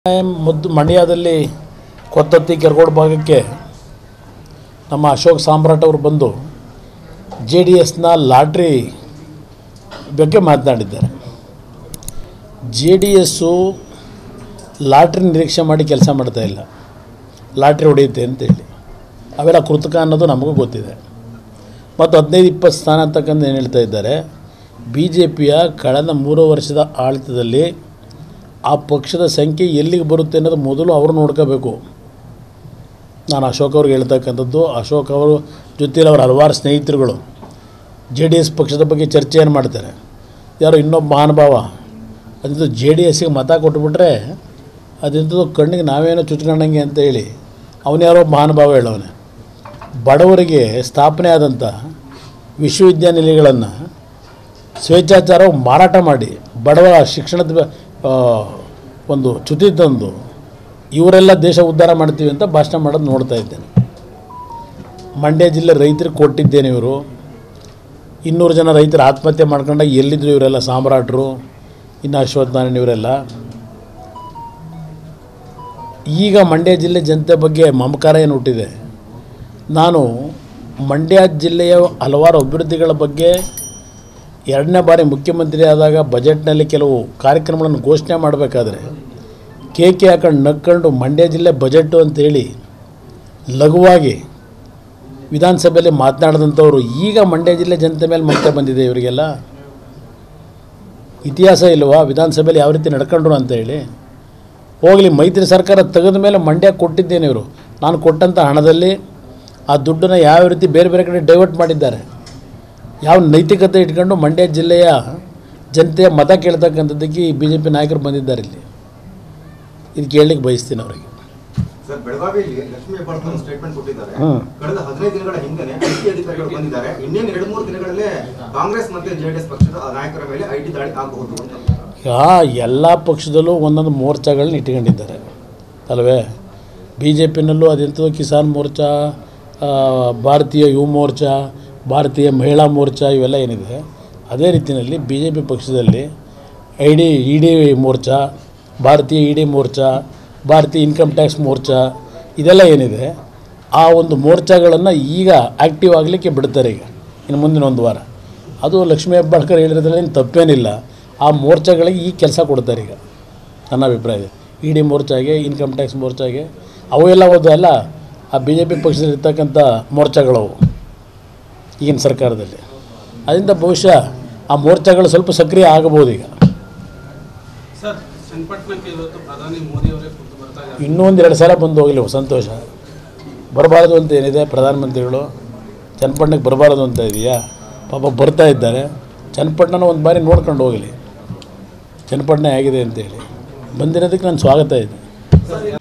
ಮುದ್ದು ಮಂಡ್ಯದಲ್ಲಿ ಕೊತ್ತತ್ತಿ ಕೆರಗೋಡು ಭಾಗಕ್ಕೆ ನಮ್ಮ ಅಶೋಕ್ ಸಾಮ್ರಾಟ್ ಅವರು ಬಂದು ಜೆ ಡಿ ಎಸ್ನ ಲಾಟ್ರಿ ಬಗ್ಗೆ ಮಾತನಾಡಿದ್ದಾರೆ ಜೆ ಡಿ ಎಸ್ಸು ಲಾಟ್ರಿ ನಿರೀಕ್ಷೆ ಮಾಡಿ ಕೆಲಸ ಮಾಡ್ತಾ ಇಲ್ಲ ಲಾಟ್ರಿ ಹೊಡೆಯುತ್ತೆ ಅಂತೇಳಿ ಅವೆಲ್ಲ ಕೃತಕ ಅನ್ನೋದು ನಮಗೂ ಗೊತ್ತಿದೆ ಮತ್ತು ಹದಿನೈದು ಇಪ್ಪತ್ತು ಸ್ಥಾನ ಅಂತಕ್ಕಂಥ ಏನು ಹೇಳ್ತಾ ಇದ್ದಾರೆ ಬಿ ಜೆ ಪಿಯ ಕಳೆದ ಮೂರು ವರ್ಷದ ಆಡಳಿತದಲ್ಲಿ ಆ ಪಕ್ಷದ ಸಂಖ್ಯೆ ಎಲ್ಲಿಗೆ ಬರುತ್ತೆ ಅನ್ನೋದು ಮೊದಲು ಅವರು ನೋಡ್ಕೋಬೇಕು ನಾನು ಅಶೋಕ್ ಅವ್ರಿಗೆ ಹೇಳ್ತಕ್ಕಂಥದ್ದು ಅಶೋಕ್ ಅವರು ಜೊತೆಲಿ ಅವ್ರ ಹಲವಾರು ಸ್ನೇಹಿತರುಗಳು ಜೆ ಡಿ ಎಸ್ ಪಕ್ಷದ ಬಗ್ಗೆ ಚರ್ಚೆಯನ್ನು ಮಾಡ್ತಾರೆ ಯಾರೋ ಇನ್ನೊಬ್ಬ ಮಹಾನುಭಾವ ಅದಂತೂ ಜೆ ಡಿ ಎಸ್ಸಿಗೆ ಮತ ಕೊಟ್ಬಿಟ್ರೆ ಅದಂಥದ್ದು ಕಣ್ಣಿಗೆ ನಾವೇನೋ ಚುಚ್ಕೊಂಡಂಗೆ ಅಂತ ಹೇಳಿ ಅವನ್ಯಾರೋ ಮಹಾನುಭಾವ ಹೇಳವನೆ ಬಡವರಿಗೆ ಸ್ಥಾಪನೆ ಆದಂಥ ವಿಶ್ವವಿದ್ಯಾನಿಲಯಗಳನ್ನು ಸ್ವೇಚ್ಛಾಚಾರ ಮಾರಾಟ ಮಾಡಿ ಬಡವರ ಶಿಕ್ಷಣದ ಬ- ಆ, ಒಂದು ಚ್ಯುತಿ ತಂದು ಇವರೆಲ್ಲ ದೇಶ ಉದ್ಧಾರ ಮಾಡ್ತೀವಿ ಅಂತ ಭಾಷಣ ಮಾಡೋದು ನೋಡ್ತಾ ಇದ್ದೇನೆ ಮಂಡ್ಯ ಜಿಲ್ಲೆ ರೈತರಿಗೆ ಕೊಟ್ಟಿದ್ದೇನೆ ಇವರು ಇನ್ನೂರು ಜನ ರೈತರು ಆತ್ಮಹತ್ಯೆ ಮಾಡ್ಕೊಂಡಾಗ ಎಲ್ಲಿದ್ರು ಇವರೆಲ್ಲ ಸಾಮ್ರಾಟರು ಇನ್ನು ಅಶ್ವತ್ಥ ನಾರಾಯಣ ಇವರೆಲ್ಲ ಈಗ ಮಂಡ್ಯ ಜಿಲ್ಲೆ ಜನತೆ ಬಗ್ಗೆ ಮಮಕಾರ ಏನು ಹುಟ್ಟಿದೆ ನಾನು ಮಂಡ್ಯ ಜಿಲ್ಲೆಯ ಹಲವಾರು ಅಭಿವೃದ್ಧಿಗಳ ಬಗ್ಗೆ ಎರಡನೇ ಬಾರಿ ಮುಖ್ಯಮಂತ್ರಿ ಆದಾಗ ಬಜೆಟ್ನಲ್ಲಿ ಕೆಲವು ಕಾರ್ಯಕ್ರಮಗಳನ್ನು ಘೋಷಣೆ ಮಾಡಬೇಕಾದ್ರೆ ಕೇಕೆ ಹಾಕೊಂಡು ನಕ್ಕೊಂಡು ಮಂಡ್ಯ ಜಿಲ್ಲೆ ಬಜೆಟು ಅಂತೇಳಿ ಲಘುವಾಗಿ ವಿಧಾನಸಭೆಯಲ್ಲಿ ಮಾತನಾಡಿದಂಥವ್ರು ಈಗ ಮಂಡ್ಯ ಜಿಲ್ಲೆ ಜನತೆ ಮೇಲೆ ಮಮತೆ ಬಂದಿದೆ ಇವರಿಗೆಲ್ಲ ಇತಿಹಾಸ ಇಲ್ವಾ ವಿಧಾನಸಭೆಯಲ್ಲಿ ಯಾವ ರೀತಿ ನಡ್ಕೊಂಡ್ರು ಅಂತ ಹೇಳಿ ಹೋಗಲಿ ಮೈತ್ರಿ ಸರ್ಕಾರ ತೆಗೆದ ಮೇಲೆ ಮಂಡ್ಯ ಕೊಟ್ಟಿದ್ದೇನೆ ಇವರು ನಾನು ಕೊಟ್ಟಂಥ ಹಣದಲ್ಲಿ ಆ ದುಡ್ಡನ್ನು ಯಾವ ರೀತಿ ಬೇರೆ ಬೇರೆ ಕಡೆ ಡೈವರ್ಟ್ ಮಾಡಿದ್ದಾರೆ ಯಾವ ನೈತಿಕತೆ ಇಟ್ಕೊಂಡು ಮಂಡ್ಯ ಜಿಲ್ಲೆಯ ಜನತೆಯ ಮತ ಕೇಳ್ತಕ್ಕಂಥದ್ದಕ್ಕೆ ಈ ಬಿ ಜೆ ಪಿ ನಾಯಕರು ಬಂದಿದ್ದಾರೆ ಇಲ್ಲಿ ಇದು ಕೇಳಲಿಕ್ಕೆ ಬಯಸ್ತೀನಿ ಅವರಿಗೆ ಸರ್ ಬೆಳಗಾವಿಯಲ್ಲಿ ಲಕ್ಷ್ಮೀ ಹೆಬ್ಬಾಳ್ಕರ್ ಒಂದು ಸ್ಟೇಟ್ಮೆಂಟ್ ಕೊಟ್ಟಿದ್ದಾರೆ ಹ್ಮ್. ಕಳೆದ ಹದಿನೈದು ದಿನಗಳ ಹಿಂದೆನೆ ಐಟಿ ಅಧಿಕಾರಿಗಳು ಬಂದಿದ್ದಾರೆ ಇನ್ನೇನು ಎರಡು ಮೂರು ದಿನಗಳಲ್ಲೇ ಕಾಂಗ್ರೆಸ್ ಮತ್ತೆ ಜೆಡಿಎಸ್ ಪಕ್ಷದ ನಾಯಕರ ಮೇಲೆ ಐಟಿ ದಾಳಿ ಆಗಬಹುದು ಅಂತ ಈಗ ಎಲ್ಲ ಪಕ್ಷದಲ್ಲೂ ಒಂದೊಂದು ಮೋರ್ಚಾಗಳನ್ನ ಇಟ್ಕೊಂಡಿದ್ದಾರೆ ಅಲ್ವೇ ಬಿ ಜೆ ಪಿನಲ್ಲೂ ಅದೆಂಥದ್ದು ಕಿಸಾನ್ ಮೋರ್ಚಾ ಆ, ಭಾರತೀಯ ಯುವ ಮೋರ್ಚಾ ಭಾರತೀಯ ಮಹಿಳಾ ಮೋರ್ಚಾ ಇವೆಲ್ಲ ಏನಿದೆ ಅದೇ ರೀತಿಯಲ್ಲಿ ಬಿ ಜೆ ಪಿ ಪಕ್ಷದಲ್ಲಿ I D E D Morcha Bharatiya E D Morcha ಭಾರತೀಯ ಇನ್ಕಮ್ ಟ್ಯಾಕ್ಸ್ ಮೋರ್ಚಾ ಇದೆಲ್ಲ ಏನಿದೆ ಆ ಒಂದು ಮೋರ್ಚಾಗಳನ್ನು ಈಗ ಆ್ಯಕ್ಟಿವ್ ಆಗಲಿಕ್ಕೆ ಬಿಡ್ತಾರೆ ಈಗ ಇನ್ನು ಮುಂದಿನ ಒಂದು ವಾರ ಅದು ಲಕ್ಷ್ಮೀ ಹೆಬ್ಬಾಳ್ಕರ್ ಹೇಳಿರೋದ್ರಲ್ಲಿ ಏನು ತಪ್ಪೇನಿಲ್ಲ ಆ ಮೋರ್ಚಾಗಳಿಗೆ ಈ ಕೆಲಸ ಕೊಡ್ತಾರೆ ಈಗ ನನ್ನ ಅಭಿಪ್ರಾಯ ಇ ಡಿ ಮೋರ್ಚಾಗೆ ಇನ್ಕಮ್ ಟ್ಯಾಕ್ಸ್ ಮೋರ್ಚಾಗೆ ಅವು ಎಲ್ಲ ಹೋದ ಅಲ್ಲ ಆ ಬಿ ಜೆ ಪಿ ಪಕ್ಷದಲ್ಲಿ ಇರ್ತಕ್ಕಂಥ ಮೋರ್ಚಾಗಳವು ಈಗಿನ ಸರ್ಕಾರದಲ್ಲಿ ಅದರಿಂದ ಬಹುಶಃ ಆ ಮೋರ್ಚಾಗಳು ಸ್ವಲ್ಪ ಸಕ್ರಿಯ ಆಗಬಹುದು ಈಗ ಸರ್ ಚನ್ನಪಟ್ಟಣಕ್ಕೆ ಇವತ್ತು ಪ್ರಧಾನಿ ಮೋದಿ ಅವರೇ ಖುದ್ದು ಬರ್ತಾ ಇದ್ದಾರೆ ಇನ್ನೂ ಒಂದು ಎರಡು ಸಲ ಬಂದು ಹೋಗಲಿ ಸಂತೋಷ ಬರಬಾರ್ದು ಅಂತ ಏನಿದೆ ಪ್ರಧಾನಮಂತ್ರಿಗಳು ಚನ್ನಪಟ್ಟಣಕ್ಕೆ ಬರಬಾರ್ದು ಅಂತ ಇದೆಯಾ ಪಾಪ ಬರ್ತಾ ಇದ್ದಾರೆ ಚನ್ನಪಟ್ಟಣನ ಒಂದು ಬಾರಿ ನೋಡ್ಕೊಂಡು ಹೋಗಲಿ ಚನ್ನಪಟ್ಟಣ ಹೇಗಿದೆ ಅಂತೇಳಿ ಬಂದಿರೋದಕ್ಕೆ ನಾನು ಸ್ವಾಗತ ಇದೆ